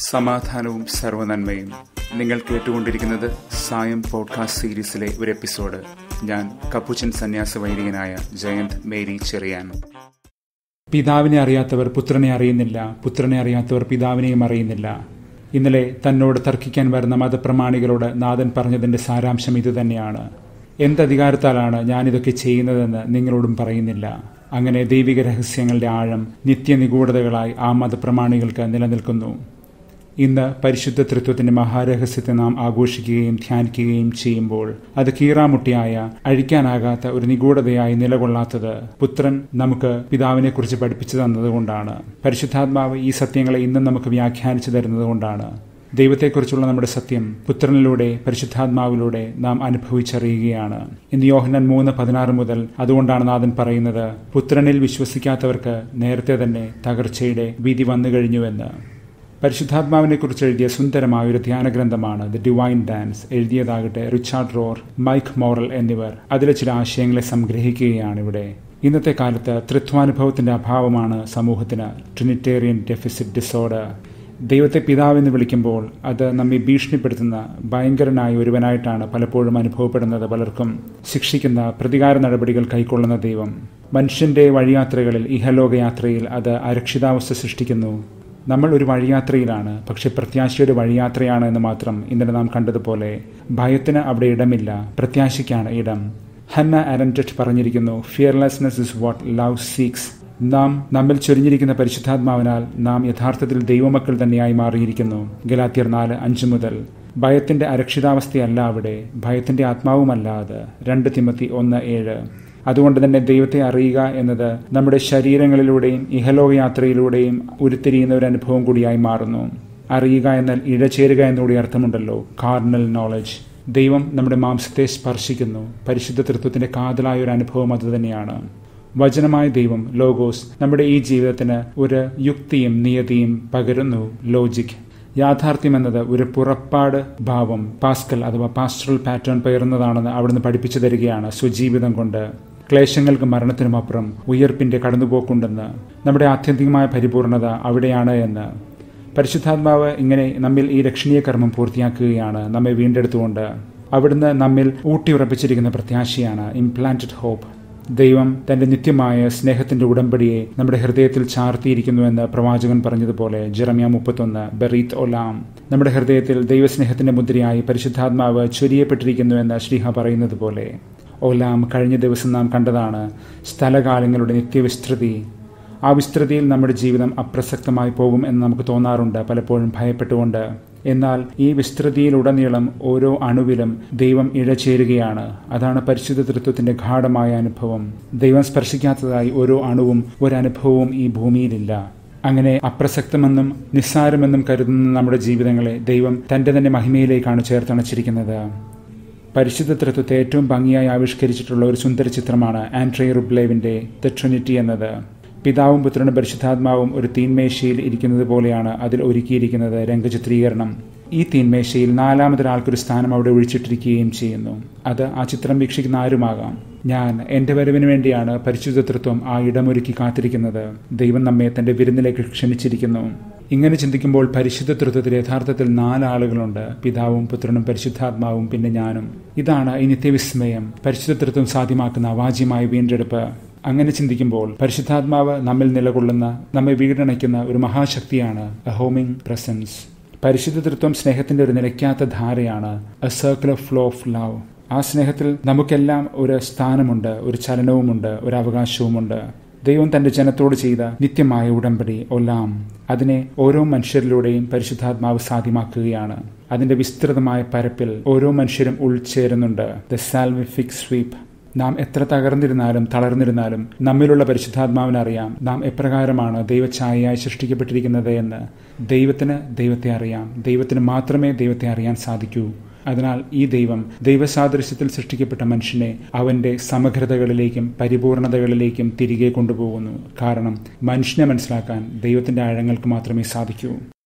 സമാധാനവും സർവനന്മയും നിങ്ങൾ കേട്ടുകൊണ്ടിരിക്കുന്നത് സായം പോഡ്കാസ്റ്റ് സീരീസിലെ ഒരു എപ്പിസോഡ് ഞാൻ കപ്പുച്ചൻ സന്യാസ വൈദികനായ ജയന്ത് മേരി ചെറിയാൻ പിതാവിനെ അറിയാത്തവർ പുത്രനെ അറിയുന്നില്ല പുത്രനെ അറിയാത്തവർ പിതാവിനെയും അറിയുന്നില്ല ഇന്നലെ തന്നോട് തർക്കിക്കാൻ വരുന്ന മതപ്രമാണികളോട് നാഥൻ പറഞ്ഞതിന്റെ സാരാംശം ഇതുതന്നെയാണ് എന്തധികാരത്താലാണ് ഞാനിതൊക്കെ ചെയ്യുന്നതെന്ന് നിങ്ങളോടും പറയുന്നില്ല അങ്ങനെ ദൈവിക രഹസ്യങ്ങളുടെ ആഴം നിത്യനിഗൂഢതകളായി ആ മതപ്രമാണികൾക്ക് നിലനിൽക്കുന്നു ഇന്ന് പരിശുദ്ധ തൃത്വത്തിന്റെ മഹാരഹസ്യത്തെ നാം ആഘോഷിക്കുകയും ധ്യാനിക്കുകയും ചെയ്യുമ്പോൾ അത് കീറാമുട്ടിയായ അഴിക്കാനാകാത്ത ഒരു നിഗൂഢതയായി നിലകൊള്ളാത്തത് പുത്രൻ നമുക്ക് പിതാവിനെക്കുറിച്ച് പഠിപ്പിച്ചു തന്നതുകൊണ്ടാണ് പരിശുദ്ധാത്മാവ് ഈ സത്യങ്ങളെ ഇന്നും നമുക്ക് വ്യാഖ്യാനിച്ചു തരുന്നതുകൊണ്ടാണ് ദൈവത്തെക്കുറിച്ചുള്ള നമ്മുടെ സത്യം പുത്രനിലൂടെ പരിശുദ്ധാത്മാവിലൂടെ നാം അനുഭവിച്ചറിയുകയാണ് ഇന്ന് യോഹനൻ മൂന്ന് പതിനാറ് മുതൽ അതുകൊണ്ടാണ് നാഥൻ പറയുന്നത് പുത്രനിൽ വിശ്വസിക്കാത്തവർക്ക് നേരത്തെ തന്നെ തകർച്ചയുടെ വിധി വന്നു കഴിഞ്ഞുവെന്ന് പരിശുദ്ധാത്മാവിനെ കുറിച്ച് എഴുതിയ സുന്ദരമായ ഒരു ധ്യാനഗ്രന്ഥമാണ് ദി ഡിവൈൻ ഡാൻസ് എഴുതിയതാകട്ടെ റിച്ചാർഡ് റോർ മൈക്ക് മോറൽ എന്നിവർ അതിലെ ചില ആശയങ്ങളെ സംഗ്രഹിക്കുകയാണ് ഇവിടെ ഇന്നത്തെ കാലത്ത് തൃത്വാനുഭവത്തിന്റെ അഭാവമാണ് സമൂഹത്തിന് ട്രിനിറ്റേറിയൻ ഡെഫിസിറ്റ് ഡിസോർഡർ ദൈവത്തെ പിതാവെന്ന് വിളിക്കുമ്പോൾ അത് നമ്മെ ഭീഷണിപ്പെടുത്തുന്ന ഭയങ്കരനായ ഒരുവനായിട്ടാണ് പലപ്പോഴും അനുഭവപ്പെടുന്നത് പലർക്കും ശിക്ഷിക്കുന്ന പ്രതികാര നടപടികൾ കൈക്കൊള്ളുന്ന ദൈവം മനുഷ്യന്റെ വഴിയാത്രകളിൽ ഇഹലോകയാത്രയിൽ അത് അരക്ഷിതാവസ്ഥ സൃഷ്ടിക്കുന്നു നമ്മൾ ഒരു വഴിയാത്രയിലാണ് പക്ഷെ പ്രത്യാശയുടെ വഴിയാത്രയാണ് എന്ന് മാത്രം ഇന്നലെ നാം കണ്ടതുപോലെ ഭയത്തിന് അവിടെ ഇടമില്ല പ്രത്യാശയ്ക്കാണ് ഇടം ഹന്ന അരൻറ്ററ്റ് പറഞ്ഞിരിക്കുന്നു fearlessness is what love seeks നാം നമ്മിൽ ചൊരിഞ്ഞിരിക്കുന്ന പരിശുദ്ധാത്മാവിനാൽ നാം യഥാർത്ഥത്തിൽ ദൈവമക്കൾ തന്നെയായി മാറിയിരിക്കുന്നു ഗലാത്തിയർ നാല് അഞ്ച് മുതൽ ഭയത്തിന്റെ അരക്ഷിതാവസ്ഥയല്ല അവിടെ ഭയത്തിന്റെ ആത്മാവുമല്ല അത് രണ്ട് തിമത്തി ഒന്ന് ഏഴ് അതുകൊണ്ട് തന്നെ ദൈവത്തെ അറിയുക എന്നത് നമ്മുടെ ശരീരങ്ങളിലൂടെയും ഇഹലോകയാത്രയിലൂടെയും ഉരുത്തിരിയുന്ന ഒരു അനുഭവം കൂടിയായി മാറുന്നു അറിയുക എന്നാൽ ഇഴചേരുക എന്നുകൂടി അർത്ഥമുണ്ടല്ലോ കാർണൽ നോളജ് ദൈവം നമ്മുടെ മാംസത്തെ സ്പർശിക്കുന്നു പരിശുദ്ധ തൃത്വത്തിന്റെ കാതലായ ഒരു അനുഭവം അതുതന്നെയാണ് വചനമായ ദൈവം ലോഗോസ് നമ്മുടെ ഈ ജീവിതത്തിന് ഒരു യുക്തിയും നിയതിയും പകരുന്നു ലോജിക് യാഥാർത്ഥ്യം എന്നത് ഒരു പുറപ്പാട് ഭാവം പാസ്കൽ അഥവാ പാസ്റ്ററൽ പാറ്റേൺ പകരുന്നതാണെന്ന് അവിടുന്ന് പഠിപ്പിച്ചു തരികയാണ് സ്വജീവിതം കൊണ്ട് ക്ലേശങ്ങൾക്ക് മരണത്തിനുമപ്പുറം ഉയർപ്പിന്റെ കടന്നുപോക്കുണ്ടെന്ന് നമ്മുടെ ആത്യന്തികമായ പരിപൂർണത അവിടെയാണ് എന്ന് പരിശുദ്ധാത്മാവ് ഇങ്ങനെ നമ്മിൽ ഈ രക്ഷണീയ കർമ്മം പൂർത്തിയാക്കുകയാണ് നമ്മെ വീണ്ടെടുത്തുകൊണ്ട് അവിടുന്ന് നമ്മിൽ ഊട്ടിയുറപ്പിച്ചിരിക്കുന്ന പ്രത്യാശയാണ് ഇംപ്ലാന്റഡ് ഹോപ്പ് ദൈവം തന്റെ നിത്യമായ സ്നേഹത്തിന്റെ ഉടമ്പടിയെ നമ്മുടെ ഹൃദയത്തിൽ ചാർത്തിയിരിക്കുന്നുവെന്ന് പ്രവാചകൻ പറഞ്ഞതുപോലെ ജെറമിയ മുപ്പത്തൊന്ന് ബെറീത്ത് ഒലാം നമ്മുടെ ഹൃദയത്തിൽ ദൈവസ്നേഹത്തിന്റെ മുദ്രയായി പരിശുദ്ധാത്മാവ് ചൊരിയപ്പെട്ടിരിക്കുന്നുവെന്ന് ശ്രീഹ പറയുന്നത് പോലെ ഓലാം കഴിഞ്ഞ ദിവസം നാം കണ്ടതാണ് സ്ഥലകാലങ്ങളുടെ നിത്യവിസ്തൃതി ആ വിസ്തൃതിയിൽ നമ്മുടെ ജീവിതം അപ്രസക്തമായി പോകും എന്ന് നമുക്ക് തോന്നാറുണ്ട് പലപ്പോഴും ഭയപ്പെട്ടുകൊണ്ട് എന്നാൽ ഈ വിസ്തൃതിയിലുടനീളം ഓരോ അണുവിലും ദൈവം ഇഴചേരുകയാണ് അതാണ് പരിശുദ്ധ തൃത്വത്തിന്റെ ഗാഠമായ അനുഭവം ദൈവം സ്പർശിക്കാത്തതായി ഓരോ അണുവും ഒരനുഭവവും ഈ ഭൂമിയിലില്ല അങ്ങനെ അപ്രസക്തമെന്നും നിസ്സാരമെന്നും കരുതുന്ന നമ്മുടെ ജീവിതങ്ങളെ ദൈവം തന്റെ തന്നെ മഹിമയിലേക്കാണ് ചേർത്തണച്ചിരിക്കുന്നത് പരിശുദ്ധ തൃത്വത്തെ ഏറ്റവും ഭംഗിയായി ആവിഷ്കരിച്ചിട്ടുള്ള ഒരു സുന്ദര ചിത്രമാണ് ആൻഡ്രേ റുബ്ലേവിന്റെ ദ ട്രിനിറ്റി എന്നത് പിതാവും പുത്രനും പരിശുദ്ധാത്മാവും ഒരു തീന്മേശയിൽ ഇരിക്കുന്നത് പോലെയാണ് അതിൽ ഒരുക്കിയിരിക്കുന്നത് രംഗചിത്രീകരണം ഈ തീന്മേശയിൽ നാലാമതൊരാൾക്കൊരു സ്ഥാനം അവിടെ ഒഴിച്ചിട്ടിരിക്കുകയും ചെയ്യുന്നു അത് ആ ചിത്രം വീക്ഷിക്കുന്ന ആരുമാകാം ഞാൻ എന്റെ വരവിന് വേണ്ടിയാണ് പരിശുദ്ധ തൃത്വം ആ ഇടമൊരുക്കി കാത്തിരിക്കുന്നത് ദൈവം നമ്മെ തന്റെ വിരുന്നിലേക്ക് ക്ഷണിച്ചിരിക്കുന്നു ഇങ്ങനെ ചിന്തിക്കുമ്പോൾ പരിശുദ്ധ തൃത്വത്തിൽ യഥാർത്ഥത്തിൽ നാലാളുകളുണ്ട് പിതാവും പുത്രനും പരിശുദ്ധാത്മാവും പിന്നെ ഞാനും ഇതാണ് ഈ നിത്യവിസ്മയം പരിശുദ്ധ തൃത്വം സാധ്യമാക്കുന്ന അവാജ്യമായ വീണ്ടെടുപ്പ് അങ്ങനെ ചിന്തിക്കുമ്പോൾ പരിശുദ്ധാത്മാവ് നമ്മിൽ നിലകൊള്ളുന്ന നമ്മെ വീടണയ്ക്കുന്ന ഒരു മഹാശക്തിയാണ് എ ഹോമിംഗ് പ്രസൻസ് പരിശുദ്ധ തൃത്വം സ്നേഹത്തിന്റെ ഒരു നിലയ്ക്കാത്ത ധാരയാണ് a circle of flow of love ആ സ്നേഹത്തിൽ നമുക്കെല്ലാം ഒരു സ്ഥാനമുണ്ട് ഒരു ചലനവുമുണ്ട് ഒരു അവകാശവുമുണ്ട് ദൈവം തന്റെ ജനത്തോട് ചെയ്ത നിത്യമായ ഉടമ്പടി ഒല്ലാം അതിനെ ഓരോ മനുഷ്യരിലൂടെയും പരിശുദ്ധാത്മാവ് സാധ്യമാക്കുകയാണ് അതിന്റെ വിസ്തൃതമായ പരപ്പിൽ ഓരോ മനുഷ്യരും ഉൾച്ചേരുന്നുണ്ട് ദ സാൽവിഫിക് സ്വീപ്പ് നാം എത്ര തകർന്നിരുന്നാലും തളർന്നിരുന്നാലും നമ്മിലുള്ള പരിശുദ്ധാത്മാവിനറിയാം നാം എപ്രകാരമാണ് ദൈവഛായയായി സൃഷ്ടിക്കപ്പെട്ടിരിക്കുന്നത് എന്ന് ദൈവത്തിന് ദൈവത്തെ അറിയാം ദൈവത്തിന് മാത്രമേ ദൈവത്തെ അറിയാൻ സാധിക്കൂ അതിനാൽ ഈ ദൈവം ദൈവസാദൃശ്യത്തിൽ സൃഷ്ടിക്കപ്പെട്ട മനുഷ്യനെ അവന്റെ സമഗ്രതകളിലേക്കും പരിപൂർണതകളിലേക്കും തിരികെ കൊണ്ടുപോകുന്നു കാരണം മനുഷ്യനെ മനസ്സിലാക്കാൻ ദൈവത്തിന്റെ ആഴങ്ങൾക്ക് മാത്രമേ സാധിക്കൂ